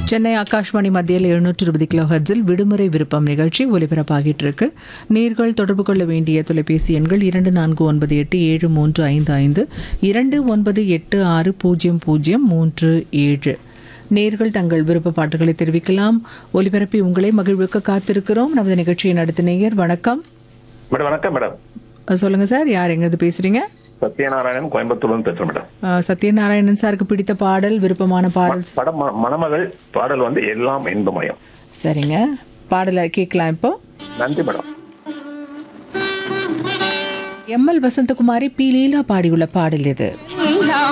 சென்னை ஆகாஷ்வாணி மத்தியில் எழுநூற்று இருபது கிலோ ஹெர்ட்ஸில் விடுமுறை விருப்பம் நிகழ்ச்சி ஒலிபரப்பாகிட்டு இருக்கு நேர்கள் தொடர்பு கொள்ள வேண்டிய தொலைபேசி எண்கள் இரண்டு நான்கு ஒன்பது எட்டு ஏழு மூன்று ஐந்து ஐந்து இரண்டு ஒன்பது எட்டு ஆறு பூஜ்ஜியம் பூஜ்ஜியம் மூன்று ஏழு நேர்கள் தங்கள் விருப்ப பாட்டுகளை தெரிவிக்கலாம் ஒலிபரப்பி உங்களை மகிழ்வுக்கு காத்திருக்கிறோம் நமது நிகழ்ச்சியின் அடுத்த நேயர் வணக்கம் மேடம் வணக்கம் மேடம் அஹ் சொல்லுங்க சார் யார் எங்கிருந்து பேசுறீங்க சத்யநாராயணன் கோயம்புத்தூர்ல பேசுறேன் மேடம் அஹ் சத்யநாராயணன் சாருக்கு பிடித்த பாடல் விருப்பமான பாடல் படம் ம- மணமகள் பாடல் வந்து எல்லாம் இன்பமயம் சரிங்க பாடலை கேட்கலாம் இப்போ நன்றி madam M L Vasanthakumari P Leela பாடியுள்ள பாடல் இது